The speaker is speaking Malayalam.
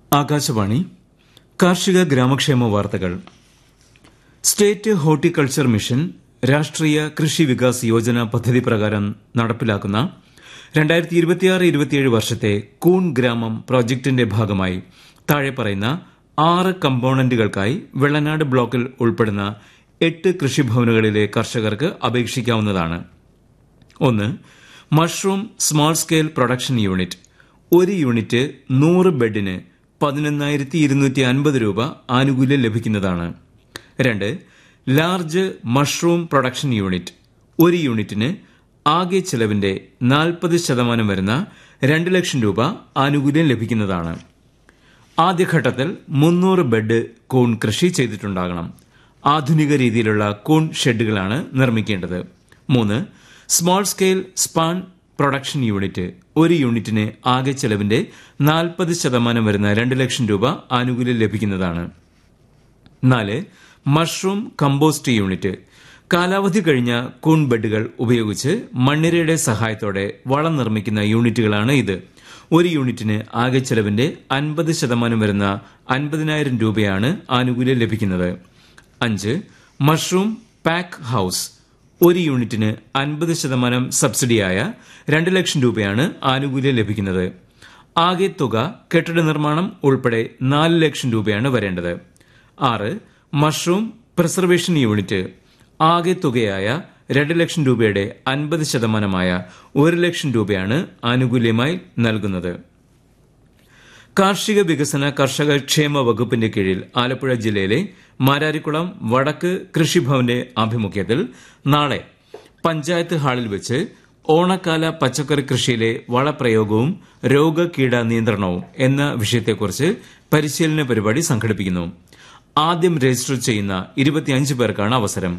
ആകാശവാണി കാർഷിക ഗ്രാമക്ഷേമ വാർത്തകൾ സ്റ്റേറ്റ് ഹോർട്ടിക്കൾച്ചർ മിഷൻ രാഷ്ട്രീയ കൃഷി വികാസ് യോജന പദ്ധതി പ്രകാരം നടപ്പിലാക്കുന്ന രണ്ടായിരത്തി ഇരുപത്തിയാറ് ഇരുപത്തിയേഴ് വർഷത്തെ കൂൺ ഗ്രാമം പ്രോജക്ടിന്റെ ഭാഗമായി താഴെ പറയുന്ന ആറ് കമ്പോണന്റുകൾക്കായി വെള്ളനാട് ബ്ലോക്കിൽ ഉൾപ്പെടുന്ന എട്ട് കൃഷിഭവനുകളിലെ കർഷകർക്ക് അപേക്ഷിക്കാവുന്നതാണ് ഒന്ന് mushroom small scale production unit ഒരു യൂണിറ്റ് നൂറ് ബെഡിന് പതിനൊന്നായിരത്തി ഇരുന്നൂറ്റി അൻപത് രൂപ ആനുകൂല്യം ലഭിക്കുന്നതാണ് രണ്ട് ലാർജ് മഷ്റൂം പ്രൊഡക്ഷൻ യൂണിറ്റ് ഒരു യൂണിറ്റിന് ആകെ ചെലവിന്റെ നാൽപ്പത് ശതമാനം വരുന്ന രണ്ട് ലക്ഷം രൂപ ആനുകൂല്യം ലഭിക്കുന്നതാണ് ആദ്യഘട്ടത്തിൽ മുന്നൂറ് ബെഡ് കൂൺ കൃഷി ചെയ്തിട്ടുണ്ടാകണം ആധുനിക രീതിയിലുള്ള കൂൺ ഷെഡുകളാണ് നിർമ്മിക്കേണ്ടത് മൂന്ന് small scale span production unit ഒരു യൂണിറ്റിന് ആകെ ചെലവിന്റെ നാൽപ്പത് ശതമാനം വരുന്ന രണ്ട് ലക്ഷം രൂപ ആനുകൂല്യം ലഭിക്കുന്നതാണ് നാല് മഷ്റൂം കമ്പോസ്റ്റ് യൂണിറ്റ് കാലാവധി കഴിഞ്ഞ കൂൺ ബെഡുകൾ ഉപയോഗിച്ച് മണ്ണിരയുടെ സഹായത്തോടെ വളം നിർമ്മിക്കുന്ന യൂണിറ്റുകളാണ് ഇത് ഒരു യൂണിറ്റിന് ആകെ ചെലവിന്റെ അൻപത് ശതമാനം വരുന്ന അൻപതിനായിരം രൂപയാണ് ആനുകൂല്യം ലഭിക്കുന്നത് അഞ്ച് മഷ്റൂം പാക്ക് ഹൌസ് ഒരു യൂണിറ്റിന് അൻപത് ശതമാനം സബ്സിഡിയായ രണ്ട് ലക്ഷം രൂപയാണ് ആനുകൂല്യം ലഭിക്കുന്നത് ആകെ തുക കെട്ടിട നിർമ്മാണം ഉൾപ്പെടെ നാല് ലക്ഷം രൂപയാണ് വരേണ്ടത് ആറ് മഷ്റൂം പ്രിസർവേഷൻ യൂണിറ്റ് ആകെ തുകയായ രണ്ട് ലക്ഷം രൂപയുടെ അൻപത് ശതമാനമായ ഒരു ലക്ഷം രൂപയാണ് ആനുകൂല്യമായി നൽകുന്നത് കാർഷിക വികസന കർഷക ക്ഷേമ വകുപ്പിന്റെ കീഴിൽ ആലപ്പുഴ ജില്ലയിലെ മാരാരിക്കുളം വടക്ക് കൃഷിഭവന്റെ ആഭിമുഖ്യത്തിൽ നാളെ പഞ്ചായത്ത് ഹാളിൽ വെച്ച് ഓണക്കാല പച്ചക്കറി കൃഷിയിലെ വളപ്രയോഗവും രോഗകീട നിയന്ത്രണവും എന്ന വിഷയത്തെക്കുറിച്ച് പരിശീലന പരിപാടി സംഘടിപ്പിക്കുന്നു ആദ്യം രജിസ്റ്റർ ചെയ്യുന്ന ഇരുപത്തിയഞ്ച് പേർക്കാണ് അവസരം